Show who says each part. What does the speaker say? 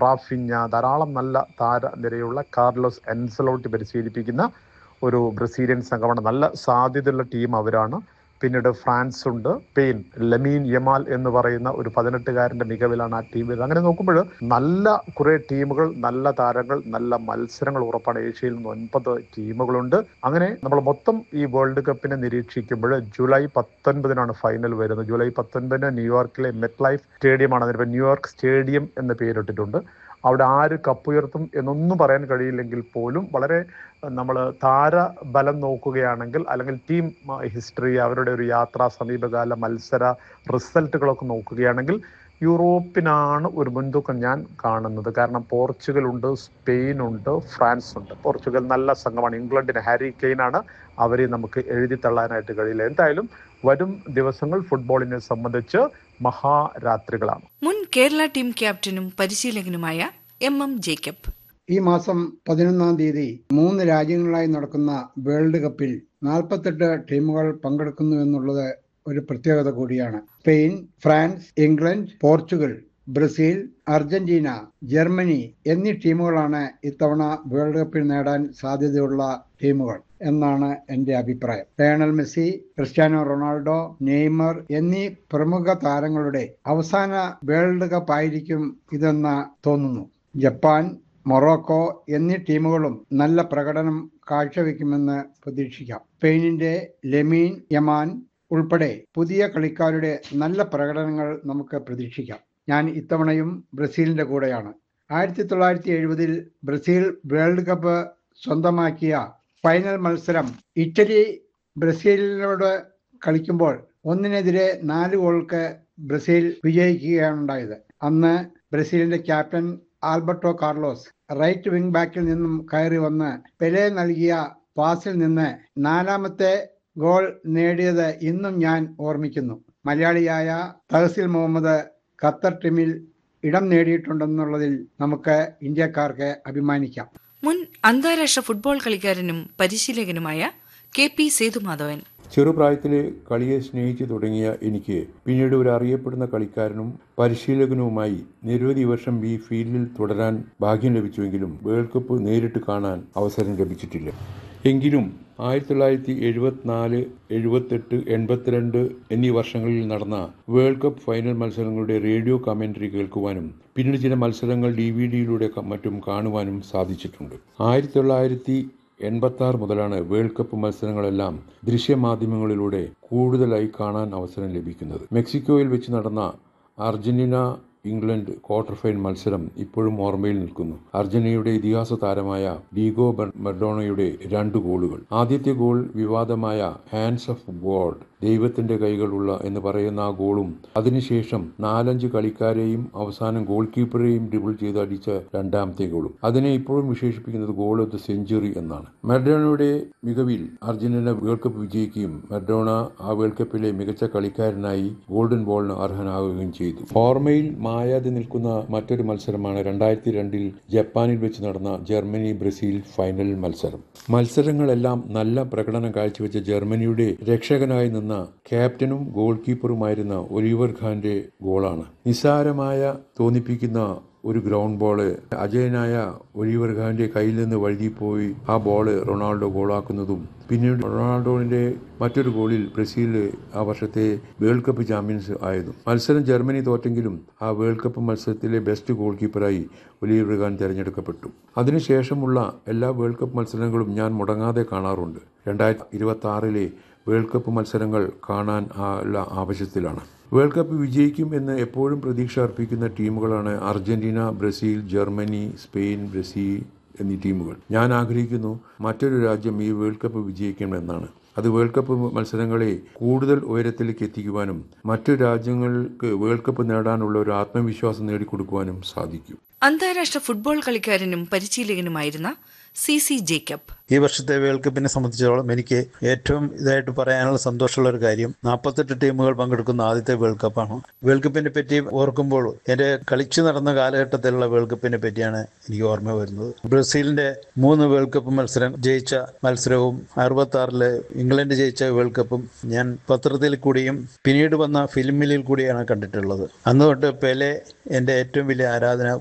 Speaker 1: റാഫിഞ്ഞ ധാരാളം നല്ല താരനിരയുള്ള കാർലോസ് എൻസലോട്ടി പരിശീലിപ്പിക്കുന്ന ഒരു ബ്രസീലിയൻ സംഘമാണ് നല്ല സാധ്യതയുള്ള ടീം അവരാണ് പിന്നീട് ഫ്രാൻസ് ഉണ്ട് സ്പെയിൻ ലമീൻ യമാൽ എന്ന് പറയുന്ന ഒരു പതിനെട്ടുകാരന്റെ മികവിലാണ് ആ ടീം വരുന്നത് അങ്ങനെ നോക്കുമ്പോൾ നല്ല കുറെ ടീമുകൾ നല്ല താരങ്ങൾ നല്ല മത്സരങ്ങൾ ഉറപ്പാണ് ഏഷ്യയിൽ നിന്ന് ഒൻപത് ടീമുകളുണ്ട് അങ്ങനെ നമ്മൾ മൊത്തം ഈ വേൾഡ് കപ്പിനെ നിരീക്ഷിക്കുമ്പോൾ ജൂലൈ പത്തൊൻപതിനാണ് ഫൈനൽ വരുന്നത് ജൂലൈ പത്തൊൻപതിന് ന്യൂയോർക്കിലെ മെറ്റ് ലൈഫ് സ്റ്റേഡിയമാണ് അതിനിപ്പോൾ ന്യൂയോർക്ക് സ്റ്റേഡിയം എന്ന് പേരിട്ടിട്ടുണ്ട് അവിടെ ആര് കപ്പുയർത്തും എന്നൊന്നും പറയാൻ കഴിയില്ലെങ്കിൽ പോലും വളരെ നമ്മൾ താരബലം നോക്കുകയാണെങ്കിൽ അല്ലെങ്കിൽ ടീം ഹിസ്റ്ററി അവരുടെ ഒരു യാത്രാ സമീപകാല മത്സര റിസൾട്ടുകളൊക്കെ നോക്കുകയാണെങ്കിൽ യൂറോപ്പിനാണ് ഒരു മുൻതൂക്കം ഞാൻ കാണുന്നത് കാരണം പോർച്ചുഗൽ ഉണ്ട് സ്പെയിൻ ഉണ്ട് ഫ്രാൻസ് ഉണ്ട് പോർച്ചുഗൽ നല്ല സംഘമാണ് ഇംഗ്ലണ്ടിന് ഹാരി കെയ്നാണ് അവരെ നമുക്ക് എഴുതി തള്ളാനായിട്ട് കഴിയില്ല എന്തായാലും വരും ദിവസങ്ങൾ ഫുട്ബോളിനെ സംബന്ധിച്ച് മഹാരാത്രികളാണ്
Speaker 2: മുൻ കേരള ടീം ക്യാപ്റ്റനും പരിശീലകനുമായ എം എം ജേക്കബ്
Speaker 3: ഈ മാസം പതിനൊന്നാം തീയതി മൂന്ന് രാജ്യങ്ങളായി നടക്കുന്ന വേൾഡ് കപ്പിൽ നാൽപ്പത്തെട്ട് ടീമുകൾ പങ്കെടുക്കുന്നു എന്നുള്ളത് ഒരു പ്രത്യേകത കൂടിയാണ് Spain France England Portugal Brazil Argentina Germany എന്നീ ടീമുകളാണ് ഇത്തവണ വേൾഡ് കപ്പിൽ നേടാൻ സാധ്യതയുള്ള ടീമുകൾ എന്നാണ് എൻ്റെ അഭിപ്രായം Lionel Messi Cristiano Ronaldo Neymar എന്നീ പ്രമുഖ താരങ്ങളുടെ അവസാന വേൾഡ് കപ്പ് ആയിരിക്കും ഇതെന്ന് തോന്നുന്നു ജപ്പാൻ മൊറോക്കോ എന്നീ ടീമുകളും നല്ല പ്രകടനം കാഴ്ചവെക്കുമെന്ന് പ്രതീക്ഷിക്കാം സ്പെയിനിന്റെ ലെമീൻ യമാൻ ഉൾപ്പെടെ പുതിയ കളിക്കാരുടെ നല്ല പ്രകടനങ്ങൾ നമുക്ക് പ്രതീക്ഷിക്കാം ഞാൻ ഇത്തവണയും ബ്രസീലിന്റെ കൂടെയാണ് ആയിരത്തി തൊള്ളായിരത്തി എഴുപതിൽ ബ്രസീൽ വേൾഡ് കപ്പ് സ്വന്തമാക്കിയ ഫൈനൽ മത്സരം ഇറ്റലി ബ്രസീലിനോട് കളിക്കുമ്പോൾ ഒന്നിനെതിരെ നാല് ഗോൾക്ക് ബ്രസീൽ വിജയിക്കുകയാണ് ഉണ്ടായത് അന്ന് ബ്രസീലിന്റെ captain Alberto Carlos right wing ബാക്കിൽ നിന്നും കയറി വന്ന് പെലെ നൽകിയ പാസിൽ നിന്ന് നാലാമത്തെ ഗോൾ നേടിയത് ഇന്നും ഞാൻ ഓർമ്മിക്കുന്നു മലയാളിയായ തഹസിൽ മുഹമ്മദ് ഖത്തർ ടീമിൽ ഇടം നേടിയിട്ടുണ്ടെന്നുള്ളതിൽ നമുക്ക് ഇന്ത്യക്കാർക്ക് അഭിമാനിക്കാം
Speaker 2: മുൻ അന്താരാഷ്ട്ര ഫുട്ബോൾ കളിക്കാരനും പരിശീലകനുമായ കെ പി സേതുമാധവൻ
Speaker 4: ചെറുപ്രായത്തിലെ കളിയെ സ്നേഹിച്ചു തുടങ്ങിയ എനിക്ക് പിന്നീട് ഒരു അറിയപ്പെടുന്ന കളിക്കാരനും പരിശീലകനുമായി നിരവധി വർഷം ഈ ഫീൽഡിൽ തുടരാൻ ഭാഗ്യം ലഭിച്ചുവെങ്കിലും വേൾഡ് കപ്പ് നേരിട്ട് കാണാൻ അവസരം ലഭിച്ചിട്ടില്ല എങ്കിലും ആയിരത്തി തൊള്ളായിരത്തി എഴുപത്തിനാല് എഴുപത്തെട്ട് എൺപത്തിരണ്ട് എന്നീ വർഷങ്ങളിൽ നടന്ന വേൾഡ് കപ്പ് ഫൈനൽ മത്സരങ്ങളുടെ റേഡിയോ കമന്ററി കേൾക്കുവാനും പിന്നീട് ചില മത്സരങ്ങൾ ഡി വി ഡിയിലൂടെ മറ്റും കാണുവാനും സാധിച്ചിട്ടുണ്ട് ആയിരത്തി തൊള്ളായിരത്തി എൺപത്തി ആറ് മുതലാണ് വേൾഡ് കപ്പ് മത്സരങ്ങളെല്ലാം ദൃശ്യമാധ്യമങ്ങളിലൂടെ കൂടുതലായി കാണാൻ അവസരം ലഭിക്കുന്നത് മെക്സിക്കോയിൽ വെച്ച് നടന്ന അർജന്റീന ഇംഗ്ലണ്ട് ക്വാർട്ടർ ഫൈനൽ മത്സരം ഇപ്പോഴും ഓർമ്മയിൽ നിൽക്കുന്നു അർജന്റീനയുടെ ഇതിഹാസ താരമായ ഡീഗോ മെർഡോണയുടെ രണ്ട് ഗോളുകൾ ആദ്യത്തെ ഗോൾ വിവാദമായ ഹാൻഡ്സ് ഓഫ് ഗോഡ് ദൈവത്തിന്റെ കൈകളുള്ള എന്ന് പറയുന്ന ആ ഗോളും അതിനുശേഷം നാലഞ്ച് കളിക്കാരെയും അവസാനം ഗോൾ കീപ്പറെയും ഡ്രിബിൾ ചെയ്ത് അടിച്ച രണ്ടാമത്തെ ഗോളും അതിനെ ഇപ്പോഴും വിശേഷിപ്പിക്കുന്നത് ഗോൾ ഓഫ് ദ സെഞ്ചുറി എന്നാണ് മെർഡോണയുടെ മികവിൽ അർജന്റീന വേൾഡ് കപ്പ് വിജയിക്കുകയും മെർഡോണ ആ വേൾഡ് കപ്പിലെ മികച്ച കളിക്കാരനായി ഗോൾഡൻ ബോളിന് അർഹനാവുകയും ചെയ്തു ഓർമ്മയിൽ മായാതെ നിൽക്കുന്ന മറ്റൊരു മത്സരമാണ് രണ്ടായിരത്തി രണ്ടിൽ ജപ്പാനിൽ വെച്ച് നടന്ന ജർമ്മനി ബ്രസീൽ ഫൈനൽ മത്സരം മത്സരങ്ങളെല്ലാം നല്ല പ്രകടനം കാഴ്ചവെച്ച ജർമ്മനിയുടെ രക്ഷകനായി നിന്ന ക്യാപ്റ്റനും ഗോൾ കീപ്പറുമായിരുന്ന ഒലിവർ ഖാന്റെ ഗോളാണ് നിസ്സാരമായ തോന്നിപ്പിക്കുന്ന ഒരു ഗ്രൗണ്ട് ബോള് അജയനായ ഒലിവർ ഖാന്റെ കയ്യിൽ നിന്ന് വഴുതിപ്പോയി ആ ബോള് റൊണാൾഡോ ഗോളാക്കുന്നതും പിന്നീട് റൊണാൾഡോയുടെ മറ്റൊരു ഗോളിൽ ബ്രസീൽ ആ വർഷത്തെ വേൾഡ് കപ്പ് ചാമ്പ്യൻസ് ആയതും മത്സരം ജർമ്മനി തോറ്റെങ്കിലും ആ വേൾഡ് കപ്പ് മത്സരത്തിലെ ബെസ്റ്റ് ഗോൾ കീപ്പറായി ഒലിവർ ഖാൻ തിരഞ്ഞെടുക്കപ്പെട്ടു അതിനുശേഷമുള്ള എല്ലാ വേൾഡ് കപ്പ് മത്സരങ്ങളും ഞാൻ മുടങ്ങാതെ കാണാറുണ്ട് രണ്ടായിരത്തി ഇരുപത്തി ആറിലെ വേൾഡ് കപ്പ് മത്സരങ്ങൾ കാണാൻ ഉള്ള ആവശ്യത്തിലാണ് വേൾഡ് കപ്പ് വിജയിക്കും എന്ന് എപ്പോഴും പ്രതീക്ഷ അർപ്പിക്കുന്ന ടീമുകളാണ് Argentina Brazil Germany Spain Brazil എന്നീ ടീമുകൾ ഞാൻ ആഗ്രഹിക്കുന്നു മറ്റൊരു രാജ്യം ഈ വേൾഡ് കപ്പ് വിജയിക്കണമെന്നാണ് അത് വേൾഡ് കപ്പ് മത്സരങ്ങളെ കൂടുതൽ ഉയരത്തിലേക്ക് എത്തിക്കുവാനും മറ്റു രാജ്യങ്ങൾക്ക് വേൾഡ് കപ്പ് നേടാനുള്ള ഒരു ആത്മവിശ്വാസം നേടിക്കൊടുക്കുവാനും സാധിക്കും
Speaker 2: അന്താരാഷ്ട്ര ഫുട്ബോൾ കളിക്കാരനും പരിശീലകനുമായിരുന്ന സി സി ജേക്കബ്
Speaker 5: ഈ വർഷത്തെ വേൾഡ് കപ്പിനെ സംബന്ധിച്ചിടത്തോളം എനിക്ക് ഏറ്റവും ഇതായിട്ട് പറയാനുള്ള സന്തോഷമുള്ള ഒരു കാര്യം നാൽപ്പത്തെട്ട് ടീമുകൾ പങ്കെടുക്കുന്ന ആദ്യത്തെ വേൾഡ് കപ്പാണ് വേൾഡ് കപ്പിനെ പറ്റി ഓർക്കുമ്പോൾ എൻ്റെ കളിച്ചു നടന്ന കാലഘട്ടത്തിലുള്ള വേൾഡ് കപ്പിനെ പറ്റിയാണ് എനിക്ക് ഓർമ്മ വരുന്നത് ബ്രസീലിന്റെ മൂന്ന് വേൾഡ് കപ്പ് മത്സരം ജയിച്ച മത്സരവും അറുപത്തി ആറില് ഇംഗ്ലണ്ട് ജയിച്ച വേൾഡ് കപ്പും ഞാൻ പത്രത്തിൽ കൂടിയും പിന്നീട് വന്ന ഫിലിമിലിൽ കൂടിയാണ് കണ്ടിട്ടുള്ളത് അന്ന് തൊട്ട് പെലെ എൻ്റെ ഏറ്റവും വലിയ ആരാധന